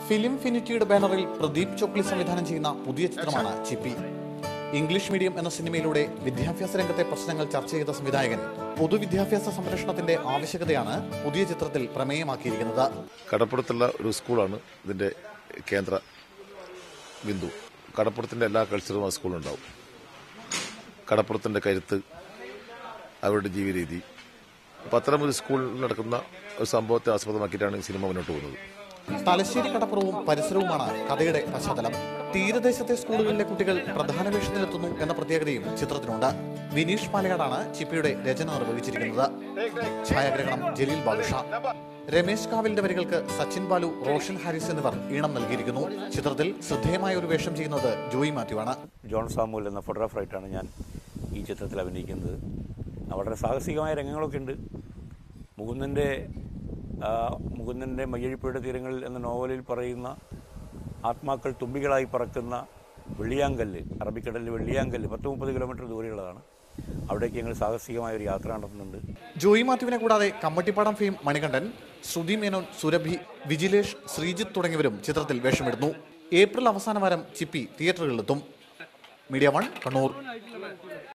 film ഫിനിറ്റിയുടെ ബാനറിൽ പ്രദീപ് ചോക്ലി സംവിധാനം ചെയ്യുന്ന പുതിയ ചിത്രമാണ് ചിപ്പി ഇംഗ്ലീഷ് മീഡിയം എന്ന സിനിമയിലൂടെ വിദ്യാഭ്യാസ രംഗത്തെ പ്രശ്നങ്ങൾ ചർച്ച ചെയ്ത സംവിധായകൻ പൊതുവിദ്യാഭ്യാസ സംരക്ഷണത്തിന്റെ ആവശ്യകതയാണ് പുതിയ ചിത്രത്തിൽ പ്രമേയമാക്കിയിരിക്കുന്നത് കടപ്പുറത്തുള്ള ഒരു സ്കൂളാണ് ഇതിന്റെ കേന്ദ്ര ബിന്ദു കടപ്പുറത്തിന്റെ എല്ലാ കൾച്ചറും ആ സ്കൂളിലുണ്ടാവും കടപ്പുറത്തിന്റെ കരുത്ത് അവരുടെ ജീവിതരീതി അപ്പം അത്തരമൊരു സ്കൂളിൽ നടക്കുന്ന ഒരു സംഭവത്തെ ആസ്പദമാക്കിയിട്ടാണ് ഈ സിനിമ മുന്നോട്ട് പോകുന്നത് തലശ്ശേരി കടപ്പുറവും പരിസരവുമാണ് കഥയുടെ പശ്ചാത്തലം തീരദേശത്തെ സ്കൂളുകളിലെ കുട്ടികൾ പ്രധാന വേഷത്തിലെത്തുന്നു എന്ന പ്രത്യേകതയും ചിത്രത്തിനുണ്ട് വിനീഷ് പാലയാടാണ് ചിപ്പിയുടെ രചന നിർവഹിച്ചിരിക്കുന്നത് ഛായാഗ്രഹണം ജലീൽ ബാദുഷ രമേശ് കാവിലിന്റെ വരികൾക്ക് സച്ചിൻ ബാലു റോഷൻ ഹാരിസ് എന്നിവർ ഈണം നൽകിയിരിക്കുന്നു ചിത്രത്തിൽ ശ്രദ്ധേയമായ ഒരു വേഷം ചെയ്യുന്നത് ജോയി മാത്യുവാണ് ജോൺ സാമുവൽ എന്ന ഫോട്ടോഗ്രാഫറായിട്ടാണ് ഞാൻ ഈ ചിത്രത്തിൽ അഭിനയിക്കുന്നത് വളരെ സാഹസികമായ രംഗങ്ങളൊക്കെ ഉണ്ട് മുകുന്ദൻ്റെ ആ, മുകുന്ദൻ്റെ മയ്യഴിപ്പുഴയുടെ തീരങ്ങളിൽ എന്ന നോവലിൽ പറയുന്ന ആത്മാക്കൾ തുമ്പികളായി പറക്കുന്ന വെള്ളിയാങ്കല്ല് അറബിക്കടലിൽ വെള്ളിയാങ്കല്ല് പത്ത് മുപ്പത് കിലോമീറ്റർ ദൂരെയുള്ളതാണ് അവിടേക്ക് ഞങ്ങൾ സാഹസികമായ ഒരു യാത്ര നടത്തുന്നുണ്ട് ജോയി മാത്യുവിനെ കൂടാതെ കമ്മട്ടിപ്പാടം ഫെയിം മണികണ്ഠൻ ശ്രുതി മേനോൻ സുരഭി വിജിലേഷ് ശ്രീജിത്ത് തുടങ്ങിയവരും ചിത്രത്തിൽ വേഷമിടുന്നു ഏപ്രിൽ അവസാന വാരം ചിപ്പി തിയേറ്ററുകളിലെത്തും മീഡിയ വൺ കണ്ണൂർ